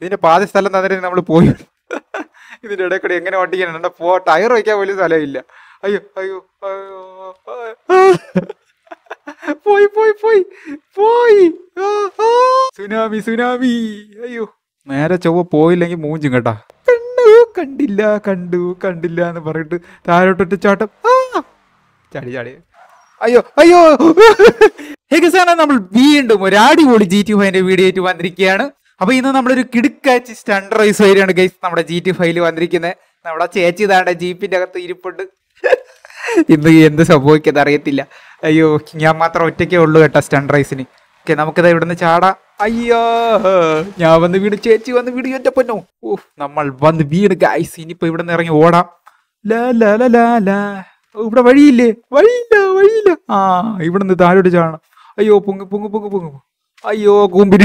ഇതിന്റെ പാതി സ്ഥലം തന്നിട്ട് നമ്മൾ പോയി ഇതിന്റെ ഇടയിൽ കൂടി എങ്ങനെ ഓട്ടിക്കാനുണ്ട് പോ ടയർ വയ്ക്കാൻ പോലും സ്ഥലമില്ല അയ്യോ അയ്യോ അയ്യോ ആ. പോയി പോയി പോയി പോയി ആ, ആ. സുനാമി സുനാമി അയ്യോ നേരെ ചൊവ്വ പോയില്ലെങ്കിൽ മൂഞ്ചും കേട്ടാ കണ്ടു കണ്ടില്ല കണ്ടു കണ്ടില്ല എന്ന് പറഞ്ഞിട്ട് താഴോട്ടൊട്ട് ചാട്ടം ആ ചാടി ചാടി അയ്യോ അയ്യോ ഹെഗസാണ് നമ്മൾ വീണ്ടും ഒരു അടിപൊളി ജി ടി ഫൈവിന്റെ വീഡിയോ ആയിട്ട് വന്നിരിക്കുകയാണ് അപ്പൊ ഇന്ന് നമ്മളൊരു കിടുക്കാച്ച് സ്റ്റണ്ട് റൈസ് വരെയാണ് ഗൈസ് നമ്മുടെ ജി ടി ഫൈവില് വന്നിരിക്കുന്നത് നമ്മുടെ ചേച്ചി ഇതാണ്ട് ജീപ്പിന്റെ അകത്ത് ഇരിപ്പുണ്ട് ഇന്ന് എന്ത് സംഭവിക്കുന്നത് അറിയത്തില്ല അയ്യോ ഞാൻ മാത്രം ഒറ്റയ്ക്കേ ഉള്ളൂ കേട്ടോ സ്റ്റണ്ട് റൈസിന് ഓക്കെ നമുക്കിത് ഇവിടുന്ന് ചാടാം അയ്യോ ഞാൻ വന്ന് വീട് ചേച്ചി വന്ന് വീട് എന്റെ പൊന്നോ ഓ നമ്മൾ വന്ന് വീട് ഗൈസ് ഇനിയിപ്പോ ഇവിടെ നിന്ന് ഇറങ്ങി ഓടാം ലാ ലാ ലാ ലാ ലാ ഓ, ഇവിടെ വഴിയില്ലേ വഴിയില്ല വഴിയില്ല ആ ഇവിടെ നിന്ന് താഴോട്ട് ചാടണം അയ്യോ പൊങ്ങ് പൊങ്ങ് പൊങ്ങ് പൊങ്ങ് അയ്യോ കൂമ്പിന്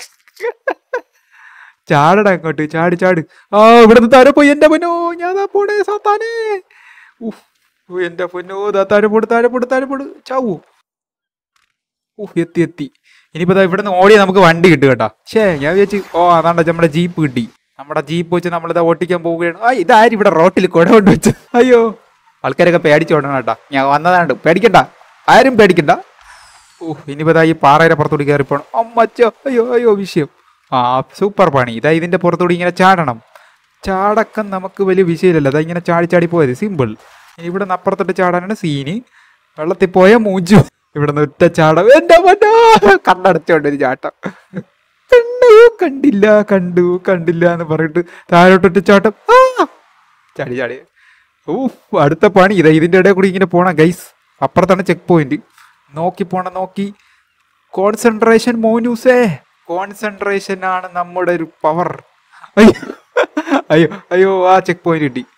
ചാടടാ അങ്ങോട്ട് ചാടി ചാട് ആ ഇവിടെ നിന്ന് താഴെ പോയി എന്റെ പൊന്നോ ഞാൻ ദാ പോണേ സാത്താനേ ഉഫ്, ഓ എന്റെ പൊന്നോ ദാ താഴെ പോട് താഴെ പോട് താഴെ പോട് ചാവൂ ഊഹ് എത്തി എത്തി ഇനിയിപ്പോ ദാ ഇവിടെ നിന്ന് ഓടിയാൽ നമുക്ക് വണ്ടി കിട്ടും കേട്ടാ ഷേ ഞാൻ വിചാരിച്ചു ഓ അതാണ്ട നമ്മുടെ ജീപ്പ് കിട്ടി നമ്മുടെ ജീപ്പ് വെച്ച് നമ്മളിതാ ഓട്ടിക്കാൻ പോവുകയാണ് ആ ഇതാരും ഇവിടെ റോട്ടിൽ കുട കൊണ്ട് വെച്ച് അയ്യോ ആൾക്കാരൊക്കെ പേടിച്ചോടണം കേട്ടാ ഞാൻ വന്നതാണ്ട് പേടിക്കണ്ട ആരും പേടിക്കണ്ട ഓ ഇനിയിപ്പോ ദാ ഈ പാറയുടെ പുറത്തോട്ട് കയറിപ്പോണം അമ്മച്ചോ അയ്യോ അയ്യോ വിഷയം ആ സൂപ്പർ പണി ഇതാ ഇതിന്റെ പുറത്തോട്ട് ഇങ്ങനെ ചാടണം ചാടക്കം നമുക്ക് വലിയ വിഷയമില്ലല്ലോ അതാ ഇങ്ങനെ ചാടി ചാടി പോയത് സിമ്പിൾ ഇനി ഇവിടെ നിന്ന് അപ്പുറത്തോട്ട് ചാടാനാണ് സീന് വെള്ളത്തിൽ പോയ മൂഞ്ചു ഇവിടെ നിന്ന് ഒറ്റ ചാടം എന്റെ മറ്റോ കണ്ണടച്ചോണ്ട് ഒരു ചാട്ടം കണ്ടു കണ്ടില്ല കണ്ടു കണ്ടില്ല എന്ന് പറഞ്ഞിട്ട് താഴോട്ടൊറ്റ ചാട്ടം ആ ചാടി ചാടി ഊഫ് അടുത്ത പണി ഇതാ ഇതിന്റെ ഇടയിൽ കൂടി ഇങ്ങനെ പോണം ഗൈസ് അപ്പുറത്താണ് ചെക്ക് പോയിന്റ് നോക്കി പോണം നോക്കി കോൺസെൻട്രേഷൻ മോനൂസേ കോൺസെൻട്രേഷൻ ആണ് നമ്മുടെ ഒരു പവർ അയ്യോ അയ്യോ അയ്യോ ആ ചെക്ക് പോയിന്റ് കിട്ടി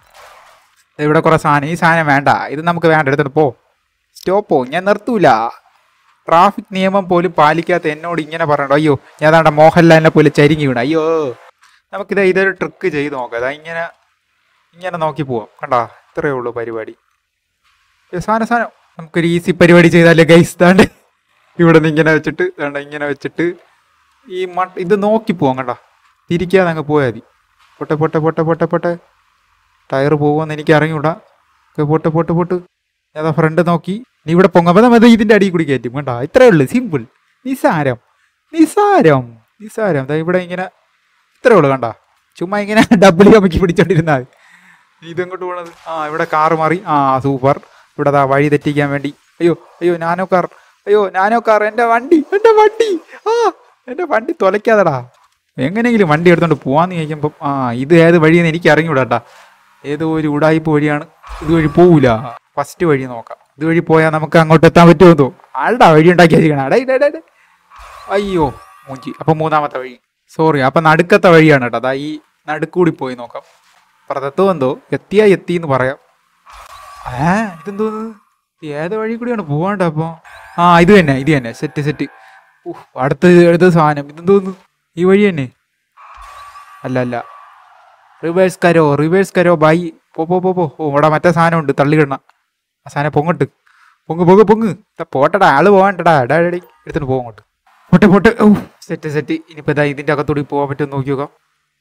ദേ ഇവിടെ കുറെ സാധനം ഈ സാധനം വേണ്ട ഇത് നമുക്ക് വേണ്ട എടുത്തിട്ട് പോ സ്റ്റോപ്പോ ഞാൻ നിർത്തൂല ട്രാഫിക് നിയമം പോലും പാലിക്കാത്ത എന്നോട് ഇങ്ങനെ പറയണ്ടോ അയ്യോ ഞാൻ അതാണ്ട മോഹൻലാലിനെ പോലെ ചരിങ്ങി വീണ അയ്യോ നമുക്കിത് ഇതൊരു ട്രിക്ക് ചെയ്ത് നോക്കാം അതാ ഇങ്ങനെ ഇങ്ങനെ നോക്കി പോവാം കണ്ടാ ഇത്രയേ ഉള്ളൂ പരിപാടി ഏ, സാധനം സാധനം നമുക്കൊരു ഈസി പരിപാടി ചെയ്താലേ ഗൈസ് താണ്ട് ഇവിടെ നിന്ന് ഇങ്ങനെ വെച്ചിട്ട് താണ്ട ഇങ്ങനെ വെച്ചിട്ട് ഈ മട്ട ഇത് നോക്കി പോവാം കണ്ടാ തിരിക്കാതെ അങ്ങ് പോയാൽ മതി പൊട്ടെ പൊട്ടെ പൊട്ടെ പൊട്ടെ പൊട്ടെ ടയർ പോകുമെന്ന് എനിക്ക് അറിഞ്ഞൂടാ ഓക്കെ പൊട്ട് പൊട്ട് പൊട്ട് ഏതാ ഫ്രണ്ട് നോക്കി നീ ഇവിടെ പൊങ്ങപ്പോൾ നമ്മൾ ഇതിന്റെ അടിയിൽ കൂടി കയറ്റും കണ്ടാ ഇത്രേ ഉള്ളൂ സിമ്പിൾ നിസാരം നിസാരം നിസാരം ദാ ഇവിടെ ഇങ്ങനെ ഇത്രേ ഉള്ളൂ കണ്ടാ ചുമ്മാ ഇങ്ങനെ ഡബിൾ കമ്മിക്ക് പിടിച്ചോണ്ടിരുന്നാൽ ഇതെങ്ങോട്ട് പോണത് ആ ഇവിടെ കാറ് മാറി ആ സൂപ്പർ ഇവിടെ ദാ വഴി തെറ്റിക്കാൻ വേണ്ടി അയ്യോ അയ്യോ നാനോ കാർ അയ്യോ നാനോ കാർ എൻ്റെ വണ്ടി എൻ്റെ വണ്ടി ആ എൻ്റെ വണ്ടി തുലയ്ക്കാതെടാ എങ്ങനെയെങ്കിലും വണ്ടി എടുത്തോണ്ട് പോവാന്ന് ചോദിക്കുമ്പം ആ ഇത് ഏത് വഴിയെന്ന് എനിക്ക് അറിഞ്ഞൂടാട്ടാ ഏതോ ഒരു ഉടായ്പ വഴിയാണ് ഇതുവഴി പോവൂല ഫസ്റ്റ് വഴി നോക്കാം ഇതുവഴി പോയാൽ നമുക്ക് അങ്ങോട്ട് എത്താൻ പറ്റുമോ തോ ആളുടെ വഴി ഉണ്ടാക്കി വെച്ചിരിക്കണം അടേ ഇടേ, ഇടേ, ഇടേ. അയ്യോ മൂഞ്ചി അപ്പൊ മൂന്നാമത്തെ വഴി സോറി അപ്പൊ നടുക്കത്തെ വഴിയാണ് കേട്ടോ അതാ ഈ നടുക്കൂടി പോയി നോക്കാം പ്രതത്വം എന്തോ എത്തിയാ എത്തി എന്ന് പറയാം ഏ ഇതെന്തോ ഏത് വഴി കൂടിയാണ് പോവാണ്ട അപ്പൊ ആ ഇത് തന്നെ ഇത് തന്നെ സെറ്റ് സെറ്റ് ഉഫ്, അടുത്ത അടുത്ത സാധനം ഇതെന്തോന്നു ഈ വഴി തന്നെ അല്ല അല്ല റിവേഴ്സ് കരോ റിവേഴ്സ് കരോ ബൈ പോ പോ പോ പോ ഓ ഇവിടെ മറ്റേ സാധനം ഉണ്ട് തള്ളിക്കിടണ ആ സാധനം പൊങ്ങട്ട് പൊങ്ങ് പൊങ്ങ് പൊങ്ങ് ഇതാ പോട്ടടാ ആള് പോവാണ്ടടാ എടാ എടേ എടുത്തിട്ട് പോകങ്ങോട്ട് പോട്ടെ പോട്ടെ ഓ സെറ്റ് സെറ്റ് ഇനിയിപ്പോ ഇതാ ഇതിന്റെ അകത്തൂടി പോകാൻ പറ്റുമെന്ന് നോക്കി നോക്കാം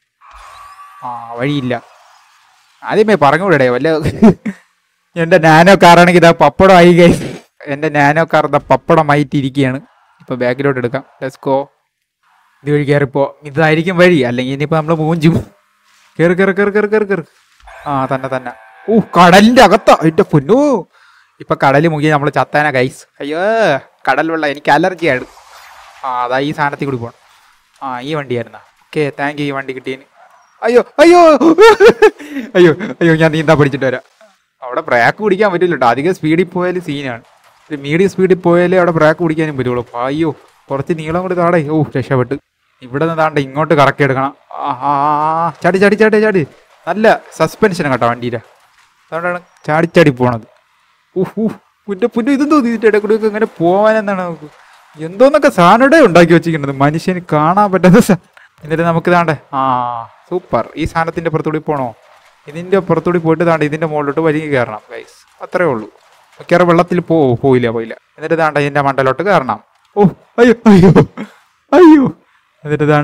ആ വഴിയില്ല ആദ്യമേ പറഞ്ഞുകൂടെ വല്ല എന്റെ നാനോ കാറാണെങ്കിൽ ഇതാ പപ്പടമായി കൈ എന്റെ നാനോ കാർ ഇതാ പപ്പടമായിട്ടിരിക്കുകയാണ് ഇപ്പൊ ബാക്കിലോട്ട് എടുക്കാം ലെറ്റ്സ് ഗോ ഇത് വഴി കയറിപ്പോ ഇതായിരിക്കും വഴി അല്ലെങ്കിൽ ഇനിയിപ്പോ നമ്മള് മൂഞ്ചും കേറ് കേറ് കേറ് കേറ് കേറ് കേറ് ആ തന്നെ തന്നെ ഓ കടലിന്റെ അകത്താ എന്റെ പൊന്നു ഇപ്പൊ കടല് മുങ്ങി നമ്മൾ ചത്താന ഗൈസ് അയ്യോ കടൽ വെള്ളം എനിക്ക് അലർജിയാണ് ആ അതാ ഈ സാധനത്തിൽ കൂടി പോണം ആ ഈ വണ്ടിയായിരുന്ന ഓക്കെ താങ്ക് യു ഈ വണ്ടി കിട്ടിയതിന് അയ്യോ അയ്യോ അയ്യോ അയ്യോ ഞാൻ നീന്താൻ പഠിച്ചിട്ട് വരാം അവിടെ ബ്രേക്ക് പിടിക്കാൻ പറ്റില്ല കേട്ടോ അധികം സ്പീഡിൽ പോയാൽ സീനാണ് ഒരു മീഡിയം സ്പീഡിൽ പോയാലേ അവിടെ ബ്രേക്ക് പിടിക്കാനും പറ്റുള്ളൂ അപ്പൊ അയ്യോ കുറച്ച് നീളം കൂടി താടേ ഓ രക്ഷപ്പെട്ട് ഇവിടെ നിന്ന് താണ്ട ഇങ്ങോട്ട് കറക്കി എടുക്കണം ആഹാ ചാടി ചാടി ചാടി ചാടി നല്ല സസ്പെൻഷൻ കേട്ടോ വണ്ടിയിലെ അതുകൊണ്ടാണ് ചാടി ചാടി പോണത് ഊഹ് ഊഹ് പുന്റെ പുന്റെ ഇതെന്തോ ഇതിന്റെ ഇടയിൽ കൂടി ഒക്കെ ഇങ്ങനെ പോവാനെന്നാണ് നമുക്ക് എന്തോന്നൊക്കെ സാധനയുടെ ഉണ്ടാക്കി വെച്ചിരിക്കുന്നത് മനുഷ്യന് കാണാൻ പറ്റാത്ത സാ- എന്നിട്ട് നമുക്ക് താണ്ടേ ആ സൂപ്പർ ഈ സാധനത്തിന്റെ പുറത്തുകൂടി പോണോ ഇതിന്റെ പുറത്തുകൂടി പോയിട്ട് താണ്ട ഇതിന്റെ മുകളിലോട്ട് വലിയ കയറണം ഗൈസ് അത്രേ ഉള്ളൂ മിക്കവാറും വെള്ളത്തിൽ പോ പോയില്ല പോയില്ല എന്നിട്ട് താണ്ട ഇതിന്റെ മണ്ടലോട്ട് കയറണം ഓ അയ്യോ അയ്യോ അയ്യോ എന്നിട്ട് താണ്ടേ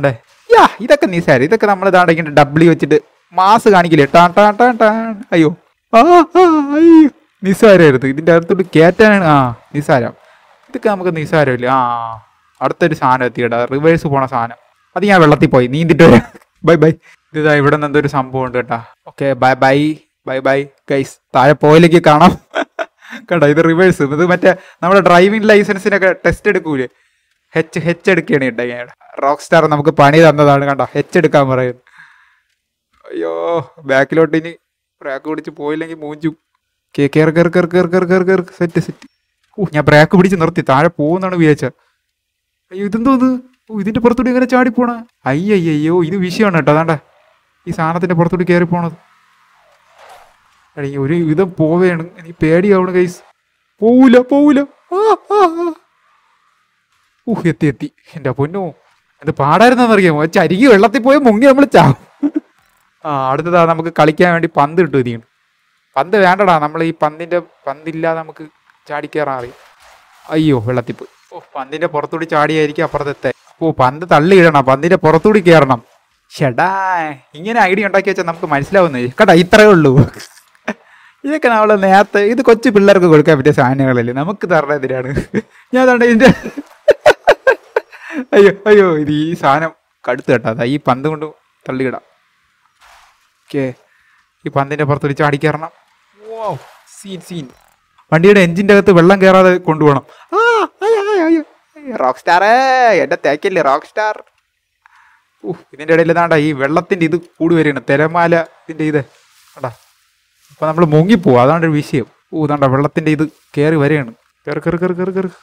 യാ ഇതൊക്കെ നിസാരം ഇതൊക്കെ നമ്മൾ ഇതാണ്ട് ഇങ്ങനെ ഡബ്ല്യു വെച്ചിട്ട് മാസ് കാണിക്കില്ലേ ടാ ടാ ടാ ടാ അയ്യോ ആ ആ, അയ്യോ നിസാരമായിരുന്നു ഇതിൻ്റെ അടുത്തോട്ട് കയറ്റാനാണ് ആ നിസാരം ഇതൊക്കെ നമുക്ക് നിസാരമില്ല ആ അടുത്തൊരു സാധനം എത്തിയിട്ടാ റിവേഴ്സ് പോണ സാധനം അത് ഞാൻ വെള്ളത്തിൽ പോയി നീന്തിട്ട് വരാം ബൈ ബൈ ഇതാ ഇവിടെ നിന്ന് എന്തൊരു സംഭവം ഉണ്ട് കേട്ടാ okay bye bye bye bye guys താഴെ പോയിലേക്ക് കാണാം കേട്ടോ ഇത് റിവേഴ്സ് ഇത് മറ്റേ നമ്മുടെ ഡ്രൈവിംഗ് ലൈസൻസിനൊക്കെ ടെസ്റ്റ് എടുക്കൂലേ ഹെച്ച് ഹെച്ച് എടുക്കുകയാണ് കേട്ടോ ഞാൻ റോക്ക് സ്റ്റാർ നമുക്ക് പണി തന്നതാണ് കണ്ടോ ഹെച്ച് എടുക്കാൻ പറയുന്നു അയ്യോ ബാക്കിലോട്ട് ഇനി ബ്രേക്ക് പിടിച്ച് പോയില്ലെങ്കിൽ മൂഞ്ചു കേ കയറി കയറി കയറി കയറി കയറി കയറി കയറി സെറ്റ് സെറ്റ് ഓ ഞാൻ ബ്രേക്ക് പിടിച്ച് നിർത്തി താഴെ പോകുന്നാണ് വിചാരിച്ച അയ്യോ ഇതെന്തോ ഇത് ഓ ഇതിന്റെ പുറത്തൂടി ഇങ്ങനെ ചാടിപ്പോണ അയ്യയ്യോ ഇത് വിഷയമാണ് കേട്ടോ അതാണ്ട ഈ സാധനത്തിന്റെ പുറത്തൂടി കയറി പോണത് എടീ, ഒരു വിധം പോവുകയാണ് എനിക്ക് പേടിയാവണം കൈസ് പോവൂല പോവൂല ആ, ആ, ആ. ഊഹ് എത്തി എത്തി എൻ്റെ പൊന്നോ അത് പാടായിരുന്നറിയാമോ ചരികി വെള്ളത്തിൽ പോയി മുങ്ങി നമ്മൾ ചാവും ആ അടുത്തതാ നമുക്ക് കളിക്കാൻ വേണ്ടി പന്ത് കിട്ടും ഇതിന് പന്ത് വേണ്ടടാ നമ്മൾ ഈ പന്തിന്റെ പന്തില്ലാതെ നമുക്ക് ചാടിക്കയറാൻ അറിയാം അയ്യോ വെള്ളത്തിൽ പോയി ഓ പന്തിന്റെ പുറത്തൂടി ചാടിയായിരിക്കും അപ്പുറത്തെ ഓ പന്ത് തള്ളി ഇടണം പന്തിന്റെ പുറത്തൂടി കയറണം ഷെടാ ഇങ്ങനെ ഐഡിയ ഉണ്ടാക്കി വെച്ചാൽ നമുക്ക് മനസ്സിലാവുന്നത് കേട്ടാ ഇത്രയേ ഉള്ളൂ ഇതൊക്കെ നമ്മൾ നേരത്തെ ഇത് കൊച്ചു പിള്ളേർക്ക് കൊടുക്കാൻ പറ്റിയ സാധനങ്ങളല്ലേ നമുക്ക് തരണതിനാണ് ഞാൻ അതാണ്ട് ഇതിന്റെ അയ്യോ അയ്യോ ഇത് ഈ സാധനം കടുത്ത് കേട്ടോ അതാ ഈ പന്ത് കൊണ്ട് തള്ളിയിടാം ഓക്കെ ഈ പന്തിന്റെ പുറത്തൊരു ചാടിക്കയറണം ഓ സീൻ സീൻ വണ്ടിയുടെ എഞ്ചിന്റെ അകത്ത് വെള്ളം കയറാതെ കൊണ്ടുപോകണം ആ അയ്യോ, അയ്യോ, അയ്യോ. റോക്ക് സ്റ്റാറേ എന്റെ തേക്കല്ലേ റോക്ക് സ്റ്റാർ ഓ ഇതിന്റെ ഇടയിൽ ഇതാണ്ട ഈ വെള്ളത്തിന്റെ ഇത് കൂടി വരികയാണ് തിരമാല ഇതിന്റെ ഇത് കണ്ടാ അപ്പൊ നമ്മൾ മുങ്ങിപ്പോവും അതാണ് ഒരു വിഷയം ഓ ഇതാണ്ട വെള്ളത്തിന്റെ ഇത് കയറി വരികയാണ് കയറി കയറി കയറി കയറി കയറി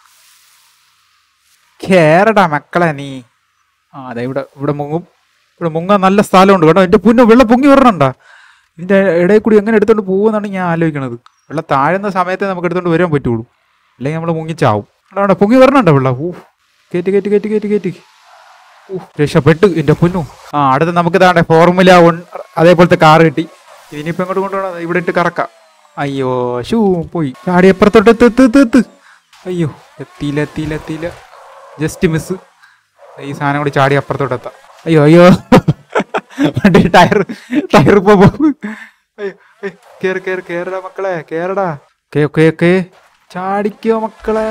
കേറടാ മക്കളെ നീ ആ അതെ ഇവിടെ ഇവിടെ മുങ്ങും ഇവിടെ മുങ്ങാൻ നല്ല സ്ഥലമുണ്ട് കേട്ടോ എൻ്റെ പുന്ന വെള്ളം പൊങ്ങി വരണണ്ടാ ഇതിൻ്റെ ഇടയിൽ കൂടി എങ്ങനെ എടുത്തോണ്ട് പോകുമെന്നാണ് ഞാൻ ആലോചിക്കണത് വെള്ളം താഴുന്ന സമയത്ത് നമുക്ക് എടുത്തോണ്ട് വരാൻ പറ്റുള്ളൂ അല്ലെങ്കിൽ നമ്മൾ മുങ്ങിച്ചാവും അതാണ് പൊങ്ങി വരണുണ്ടോ വെള്ളം ഊ കയറ്റി കയറ്റി കയറ്റി കയറ്റി കയറ്റി ഊ രക്ഷപ്പെട്ടു എൻ്റെ പൊന്നു ആ അടുത്ത് നമുക്ക് ഇതാണ്ടെ ഫോർമുല വൺ അതേപോലത്തെ കാർ കിട്ടി ഇനിയിപ്പോൾ എങ്ങോട്ട് കൊണ്ടുപോകണം ഇവിടെ ഇട്ട് കറക്കാം അയ്യോ ഷൂ പോയി ചാടി എപ്പുറത്തോട്ട് എത്ത് എത്ത് എത്ത് എത്ത് അയ്യോ എത്തിയില്ല എത്തിയില്ല എത്തിയില്ല ജസ്റ്റ് മിസ് ഈ സാധനം കൂടി ചാടി അപ്പുറത്തോട്ട് എത്താം അയ്യോ അയ്യോ വണ്ടി ടയർ ടയർ ഇപ്പൊ പോകും അയ്യോ അയ്യോ. കേറ് കേറ് കേറടാ മക്കളെ കേറടാ കേ ഓക്കെ ഓക്കെ ചാടിക്കോ മക്കളെ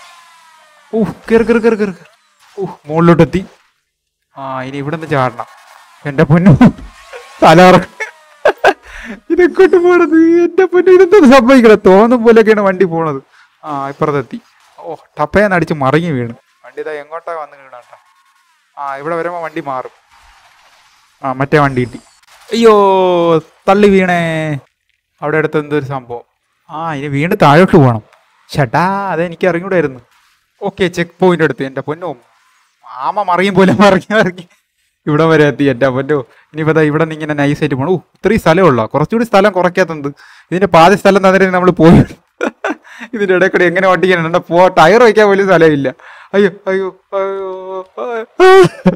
ഓ കേറ് കേറ് കേറ് കേറ് ഓ മുകളിലോട്ട് എത്തി ആ ഇനി ഇവിടെ നിന്ന് ചാടണം എന്റെ പൊന്നു തലറ ഇതെക്കോട്ട് പോണത് എന്റെ പൊന്നു ഇതെന്താ സംഭവിക്കണം തോന്നും പോലെയൊക്കെയാണ് വണ്ടി പോണത് ആ ഇപ്പുറത്തെത്തി ഓ ടപ്പയെന്ന് അടിച്ച് മറിഞ്ഞു വീണ് വണ്ടി ഇതാ എങ്ങോട്ടാ വന്ന് വീണാട്ടാ ആ ഇവിടെ വരുമ്പോൾ വണ്ടി മാറും ആ മറ്റേ വണ്ടി കിട്ടി അയ്യോ തള്ളി വീണേ അവിടെ അടുത്ത് എന്തൊരു സംഭവം ആ ഇനി വീണ് താഴോട്ട് പോകണം ചേട്ടാ അതെനിക്ക് ഇറങ്ങിവിടായിരുന്നു ഓക്കെ ചെക്ക് പോയിന്റ് എടുത്ത് എൻ്റെ പൊന്നോ ആമ മറിയും പോലെ മറിഞ്ഞ് മറിഞ്ഞ് ഇവിടെ വരെ എത്തി എൻ്റെ പൊന്നോ ഇനിയിപ്പോൾ ദാ ഇവിടെ നിന്ന് ഇങ്ങനെ നൈസായിട്ട് പോകണം ഓ ഇത്രയും സ്ഥലമുള്ള കുറച്ചുകൂടി സ്ഥലം കുറയ്ക്കാത്തത് ഇതിൻ്റെ പാതി സ്ഥലം തന്നെ നമ്മൾ പോയി ഇതിൻ്റെ ഇടയിൽ കൂടി എങ്ങനെ ഓട്ടിക്കാനുണ്ട് പോ ടയർ വയ്ക്കാൻ പോലും സ്ഥലമില്ല അയ്യോ അയ്യോ അയ്യോ ആ.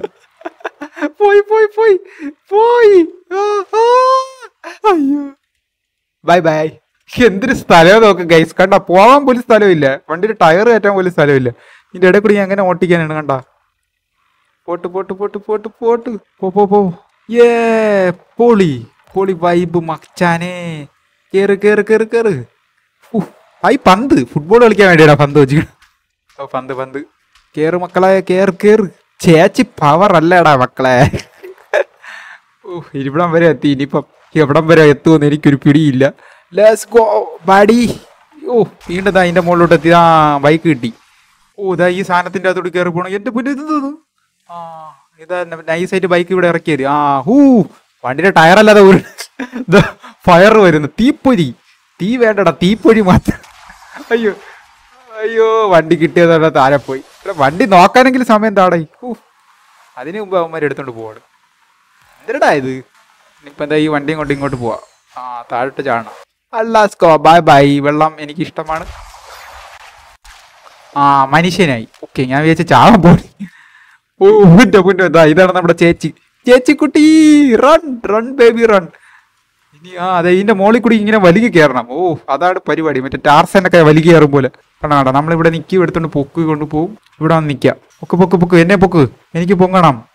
പോയി പോയി പോയി പോയി ആ, ആ. അയ്യോ ബൈ ബൈ എന്തൊരു സ്ഥലം നോക്ക് ഗൈസ് കണ്ട പോവാൻ പോലും സ്ഥലമില്ല വണ്ടിയുടെ ടയർ കയറ്റാൻ പോലും സ്ഥലമില്ല ഇതിന്റെ ഇടയിൽ കൂടി ഞാൻ എങ്ങനെ ഓട്ടിക്കാനാണ് കണ്ട പോട്ട് പോട്ട് പോട്ട് പോട്ട് പോട്ട് പോ പോ പോ ഏ പൊളി പൊളി വൈബ് മച്ചാനെ കേറ് കേറ് കേറ് കേറ് ഉഫ്, ആയി പന്ത് ഫുട്ബോൾ കളിക്കാൻ വേണ്ടിയാടാ പന്ത് വെച്ച് ഓ പന്ത് പന്ത് കേറ് മക്കളെ കേറ് കേറ് ചേച്ചി പവർ അല്ലേടാ മക്കളെ ഓ ഇവിടം വരെ എത്തി ഇനിയിപ്പം എവിടം വരെ എത്തുമെന്ന് എനിക്കൊരു പിടിയില്ല ലെറ്റ്സ് ഗോ ബാഡി ഓ വീണ്ടും ദാ അതിന്റെ മുകളിലോട്ട് എത്തി ആ ബൈക്ക് കിട്ടി ഓ ഇതാ ഈ സാധനത്തിന്റെ അകത്തോട്ട് കയറി പോകണം എന്റെ പുല്ല് ഇത് ഇത്. ആ ഇതാ നൈസായിട്ട് ബൈക്ക് ഇവിടെ ഇറക്കിയത് ആ ഹൂ വണ്ടിയുടെ ടയറല്ലാതെ ഒരു ഫയർ വരുന്നു തീപ്പൊരി തീ വേണ്ടടാ തീപ്പൊരി മാത്രം അയ്യോ അയ്യോ വണ്ടി കിട്ടിയതോടെ താഴെ പോയി ഇവിടെ വണ്ടി നോക്കാനെങ്കിലും സമയം താടായി ഊ അതിന് മുമ്പ് അവന്മാർ എടുത്തോണ്ട് പോവാണ് എന്തിനടാ ഇത് ഇനിയിപ്പോൾ എന്താ ഈ വണ്ടിയും കൊണ്ട് ഇങ്ങോട്ട് പോവാ ആ താഴോട്ട് ചാടണം അല്ലാസ്കോ ബൈ ബൈ വെള്ളം എനിക്ക് ഇഷ്ടമാണ് ആ മനുഷ്യനായി ഓക്കെ ഞാൻ വിചാരിച്ച ചാവാൻ പോയി ഓ പുറ്റ പുറ്റ ഇതാ ഇതാണ് നമ്മുടെ ചേച്ചി ചേച്ചിക്കുട്ടി റൺ റൺ ബേബി റൺ ഇനി ആ അതെ ഇതിന്റെ മോളിൽ കൂടി ഇങ്ങനെ വലികി കയറണം ഓ അതാണ് പരിപാടി മറ്റേ ടാർസനൊക്കെ വലികി കയറും പോലെ കണ്ടാ കണ്ടാ നമ്മളിവിടെ നിൽക്കി എടുത്തോണ്ട് പൊക്ക് കൊണ്ട് പോവും ഇവിടെ വന്ന് നിൽക്കാം പൊക്ക് പൊക്ക് പൊക്ക് എന്നെ പൊക്ക് എനിക്ക് പൊങ്ങണം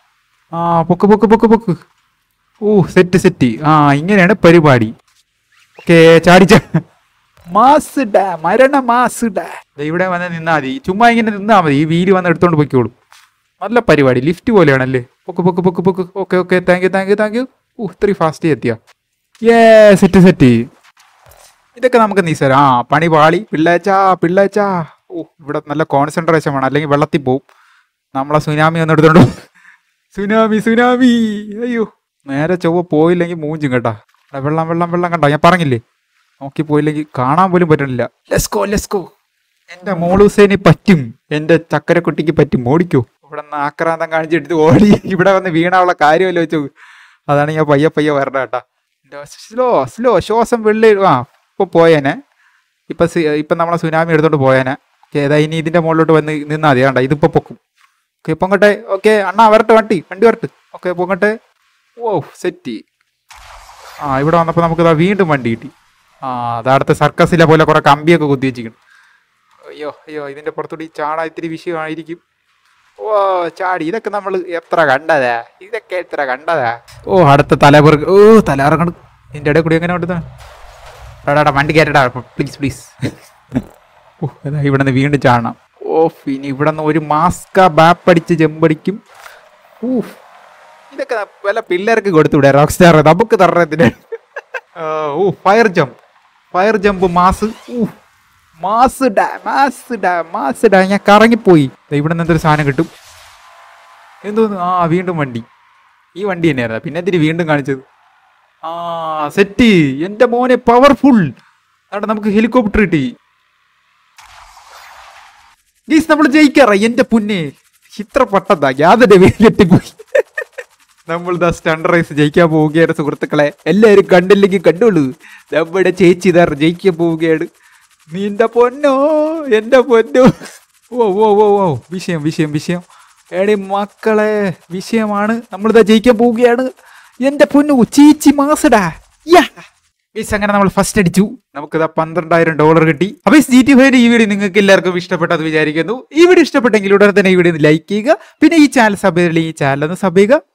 ആ പൊക്ക് പൊക്ക് പൊക്ക് പൊക്ക് ഓ സെറ്റ് സെറ്റ് ആ ഇങ്ങനെയാണ് പരിപാടി ഓക്കെ ചാടിച്ച മാസ് മരണ മാസ് ഇവിടെ വന്ന് നിന്നാ മതി ചുമ്മാ ഇങ്ങനെ നിന്നാ മതി ഈ വീല് വന്ന് എടുത്തോണ്ട് പൊയ്ക്കോളും നല്ല പരിപാടി ലിഫ്റ്റ് പോലെയാണല്ലേ പൊക്ക് പൊക്ക് പൊക്ക് പൊക്ക് okay okay thank you thank you thank you ഓ ഇത്രയും ഫാസ്റ്റ് എത്തിയ ഏ സെറ്റ് സെറ്റ് ഇതൊക്കെ നമുക്ക് നിസ്സാരം ആ പണി പാളി പിള്ളേച്ചാ പിള്ളേച്ചാ ഓ ഇവിടെ നല്ല കോൺസെൻട്രേഷൻ വേണം അല്ലെങ്കിൽ വെള്ളത്തിൽ പോവും നമ്മളെ സുനാമി ഒന്ന് എടുത്തോണ്ട് പോകും. സുനാമി സുനാമി അയ്യോ നേരെ ചൊവ്വ പോയില്ലെങ്കിൽ മൂഞ്ചും കേട്ടാ എടാ, വെള്ളം വെള്ളം വെള്ളം കണ്ടോ ഞാൻ പറഞ്ഞില്ലേ നോക്കി പോയില്ലെങ്കിൽ കാണാൻ പോലും പറ്റണില്ല ലെസ്കോ ലെസ്കോ എന്റെ മോളൂസേന് പറ്റും എന്റെ ചക്കരക്കുട്ടിക്ക് പറ്റും ഓടിക്കോ ഇവിടെ നിന്ന് ആക്രാന്തം കാണിച്ചെടുത്ത് ഓടി ഇവിടെ വന്ന് വീണാനുള്ള കാര്യമല്ലോ വെച്ചു അതാണ് ഞാൻ പയ്യെ പയ്യെ വരണ കേട്ടാ സ്ലോ സ്ലോ ശ്വാസം വെള്ളി ആ ഇപ്പൊ പോയേനെ ഇപ്പൊ സി- ഇപ്പൊ നമ്മളെ സുനാമി എടുത്തോണ്ട് പോയേനെ ഓക്കെ ഏതാ ഇനി ഇതിന്റെ മുകളിലോട്ട് വന്ന് നിന്നാ മതി വേണ്ട ഇതിപ്പോ പൊക്കും ഓക്കെ പൊങ്ങട്ടെ ഓക്കെ അണ്ണാ വരട്ടെ വണ്ടി വണ്ടി വരട്ടെ ഓക്കെ പൊങ്ങട്ടെ ഓ സെറ്റ് ആ ഇവിടെ വന്നപ്പോൾ നമുക്ക് ഇതാ വീണ്ടും വണ്ടി കിട്ടി ആ അതടുത്ത സർക്കസിലെ പോലെ കുറെ കമ്പിയൊക്കെ കുത്തി വെച്ചിരിക്കണം അയ്യോ അയ്യോ ഇതിന്റെ പുറത്തൂടി ചാടാ ഇത്തിരി വിഷയമായിരിക്കും ഓ ചാടി ഇതൊക്കെ നമ്മൾ എത്ര കണ്ടതാ ഇതൊക്കെ എത്ര കണ്ടതാ ഓ അടുത്ത തലപുറ ഓ തലയിറങ്ങണം ഇതിന്റെ ഇടയിൽ കൂടി എങ്ങനെ കൊണ്ടുതാ എടാ വണ്ടി കയറ്റടാ പ്ലീസ് പ്ലീസ് ഓ അതാ ഇവിടെ നിന്ന് വീണ്ടും ചാടണം ഓ ഇനി ഇവിടെ നിന്ന് ഒരു മാസ്ക ബാപ്പടിച്ച് ചെമ്പടിക്കും ഊഫ് ഇതൊക്കെ വല്ല പിള്ളേർക്ക് കൊടുത്തുവിടെ റോക്ക് സ്റ്റാർ നമുക്ക് തരണത്തിന് ഓ fire jump fire jump mass ഊ മാസ് ഡാ മാസ് ഡാ മാസ് ഡാ ഞാൻ കറങ്ങിപ്പോയി ദേ ഇവിടെ നിന്ന് എന്തൊരു സാധനം കിട്ടും എന്തോന്ന് ആ വീണ്ടും വണ്ടി ഈ വണ്ടി തന്നെയായിരുന്നു പിന്നെ എന്തിന് വീണ്ടും കാണിച്ചത് ആ സെറ്റ് എന്റെ മോനെ പവർഫുൾ അവിടെ നമുക്ക് ഹെലികോപ്റ്റർ കിട്ടി ഗീസ് നമ്മൾ ജയിക്കാറ എന്റെ പുന്നെ ഇത്ര പട്ടതാ യാതൊരു വെയിലെത്തിപ്പോയി നമ്മൾ ദാ സ്റ്റണ്ട് റേസ് ജയിക്കാൻ പോവുകയാണ് സുഹൃത്തുക്കളെ എല്ലാവരും കണ്ടില്ലെങ്കിൽ കണ്ടോളൂ നമ്മുടെ ചേച്ചി ഇതാ ജയിക്കാൻ പോവുകയാണ് നിന്റെ പൊന്നോ എന്റെ പൊന്നോ ഓ ഓ ഓ ഓ വിഷയം വിഷയം വിഷയം എടി മക്കളെ വിഷയമാണ് നമ്മളിതാ ജയിക്കാൻ പോവുകയാണ് എന്റെ പൊന്നു ചേച്ചി മാസടാ യാ ഗൈസ് അങ്ങനെ നമ്മൾ ഫസ്റ്റ് അടിച്ചു നമുക്കിതാ പന്ത്രണ്ടായിരം ഡോളർ കിട്ടി അപ്പൊ ജി ടി ഫൈവ് ഈ വീഡിയോ നിങ്ങൾക്ക് എല്ലാവർക്കും ഇഷ്ടപ്പെട്ടെന്ന് വിചാരിക്കുന്നു ഈ വീഡിയോ ഇഷ്ടപ്പെട്ടെങ്കിൽ ഉടനെ തന്നെ ഈ വീഡിയോ ലൈക്ക് ചെയ്യുക പിന്നെ ഈ ചാനൽ സബ് ചെയ്തില്ലെങ്കിൽ ഈ ചാനൽ ഒന്ന് സബ് ചെയ്യുക